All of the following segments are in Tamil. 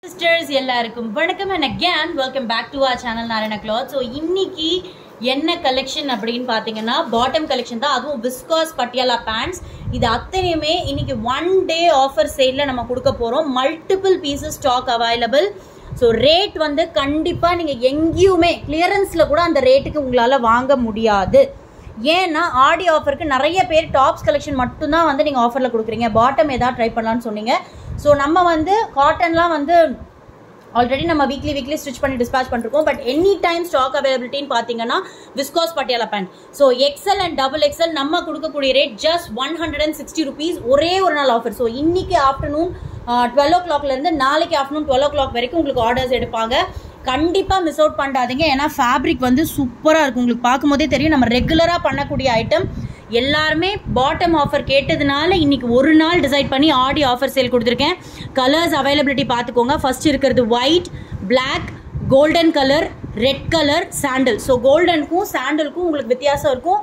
சிஸ்டர்ஸ் எல்லாருக்கும் வணக்கம் and again welcome back to our channel Narayana cloth so இன்னைக்கு என்ன கலெக்ஷன் அப்படின்னு பார்த்தீங்கன்னா பாட்டம் கலெக்ஷன் தான் அதுவும் விஸ்காஸ் பட்டியாலா பேண்ட்ஸ் இது அத்தனையுமே இன்னைக்கு ஒன் டே ஆஃபர் சேலில் நம்ம கொடுக்க போகிறோம் multiple pieces stock available so rate வந்து கண்டிப்பாக நீங்கள் எங்கேயுமே கிளியரன்ஸில் கூட அந்த ரேட்டுக்கு உங்களால் வாங்க முடியாது ஏன்னா ஆடி ஆஃபருக்கு நிறைய பேர் டாப்ஸ் கலெக்ஷன் மட்டும்தான் வந்து நீங்கள் ஆஃபரில் கொடுக்குறீங்க பாட்டம் ஏதாவது ட்ரை பண்ணலாம்னு சொன்னீங்க ஸோ நம்ம வந்து காட்டன்லாம் வந்து ஆல்ரெடி நம்ம வீக்லி வீக்லி ஸ்டிச் பண்ணி டிஸ்பேச் பண்ணிருக்கோம் பட் எனி டைம் ஸ்டாக் அவைலபிலிட்டின்னு பார்த்தீங்கன்னா viscose Patiala pant so XL and double XL நம்ம கொடுக்கக்கூடிய rate just one hundred and sixty rupees ஒரே ஒரு நாள் ஆஃபர் ஸோ இன்னைக்கு ஆஃப்டர்நூன் டுவெல் ஓ கிளாக்லேருந்து நாளைக்கு ஆஃப்டர்நூன் டுவெல் ஓ கிளாக் வரைக்கும் உங்களுக்கு ஆர்டர்ஸ் எடுப்பாங்க கண்டிப்பாக மிஸ் அவுட் பண்ணாதீங்க ஏன்னா ஃபேப்ரிக் வந்து சூப்பராக இருக்கும் உங்களுக்கு பார்க்கும்போதே தெரியும் நம்ம ரெகுலராக பண்ணக்கூடிய ஐட்டம் எல்லாருமே பாட்டம் ஆஃபர் கேட்டதுனால இன்னைக்கு ஒரு நாள் டிசைட் பண்ணி ஆடி ஆஃபர் சேல் கொடுத்துருக்கேன் கலர்ஸ் அவைலபிலிட்டி பார்த்துக்கோங்க ஃபர்ஸ்ட் இருக்கிறது white black golden colour red colour sandal so கோல்டனுக்கும் சாண்டலுக்கும் உங்களுக்கு வித்தியாசம் இருக்கும்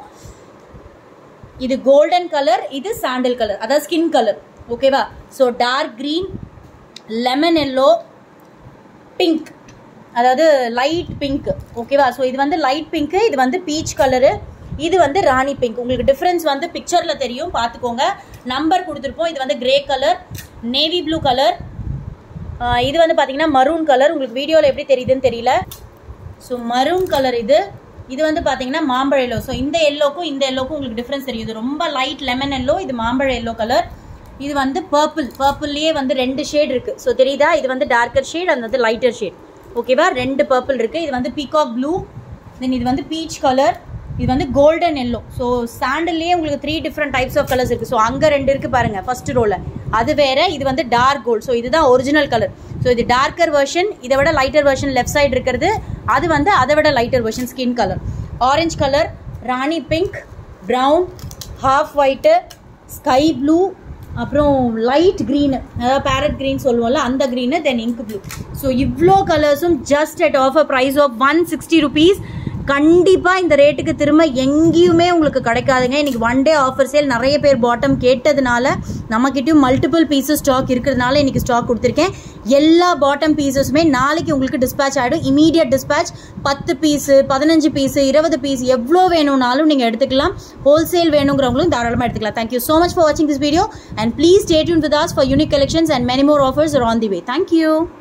இது கோல்டன் கலர் இது சாண்டல் கலர் அதாவது ஸ்கின் கலர் ஓகேவா so dark green lemon yellow pink அதாவது லைட் பிங்க் ஓகேவா ஸோ இது வந்து லைட் பிங்க்கு இது வந்து பீச் கலரு இது வந்து ராணி பிங்க் உங்களுக்கு டிஃப்ரென்ஸ் வந்து பிக்சரில் தெரியும் பார்த்துக்கோங்க நம்பர் கொடுத்துருப்போம் இது வந்து grey colour navy blue colour இது வந்து பார்த்தீங்கன்னா மரூன் கலர் உங்களுக்கு வீடியோவில் எப்படி தெரியுதுன்னு தெரியல ஸோ மரூன் கலர் இது இது வந்து பார்த்தீங்கன்னா மாம்பழ எல்லோ ஸோ இந்த எல்லோக்கும் இந்த எல்லோக்கும் உங்களுக்கு டிஃப்ரென்ஸ் தெரியும் இது ரொம்ப லைட் லெமன் எல்லோ இது மாம்பழ எல்லோ கலர் இது வந்து பர்பிள் பர்பிள்லேயே வந்து ரெண்டு ஷேட் இருக்குது ஸோ தெரியுதா இது வந்து டார்க்கர் ஷேட் அது வந்து லைட்டர் ஷேட் ஓகேவா ரெண்டு பர்பிள் இருக்குது இது வந்து பீகாக் ப்ளூ தென் இது வந்து பீச் கலர் இது வந்து கோல்டன் எல்லோ ஸோ சாண்டல்லே உங்களுக்கு three different types of colours இருக்குது ஸோ அங்கே ரெண்டு இருக்குது பாருங்கள் ஃபர்ஸ்ட் ரோவில் அது வேற இது வந்து டார்க் கோல்ட் ஸோ இதுதான் ஒரிஜினல் கலர் ஸோ இது டார்க்கர் வெர்ஷன் இதை விட லைட்டர் வெர்ஷன் லெஃப்ட் சைடு இருக்கிறது அது வந்து அதை விட lighter version skin colour orange colour rani pink brown half white sky blue அப்புறம் லைட் க்ரீனு அதாவது பேரட் க்ரீன் சொல்லுவோம்ல அந்த green then ink blue so இவ்வளோ கலர்ஸும் just at offer price of one sixty rupees கண்டிப்பாக இந்த ரேட்டுக்கு திரும்ப எங்கேயுமே உங்களுக்கு கிடைக்காதுங்க இன்னைக்கு ஒன் டே ஆஃபர் சேல் நிறைய பேர் பாட்டம் கேட்டதுனால நம்மக்கிட்டையும் மல்டிபிள் பீசஸ் ஸ்டாக் இருக்கிறதுனால இன்னைக்கு ஸ்டாக் கொடுத்துருக்கேன் எல்லா பாட்டம் பீசஸுமே நாளைக்கு உங்களுக்கு டிஸ்பேச் ஆகிடும் இமீடியட் டிஸ்பேச் பத்து பீஸு பதினஞ்சு பீஸு இருபது பீஸ் எவ்வளோ வேணும்னாலும் நீங்கள் எடுத்துக்கலாம் ஹோல்சேல் வேணுங்கிறவங்களும் தாராளமாக எடுத்துக்கலாம் தேங்க்யூ ஸோ மச் ஃபார் வாட்சிங் this video and please stay tune with us for unique collections and many more offers are on the way thank you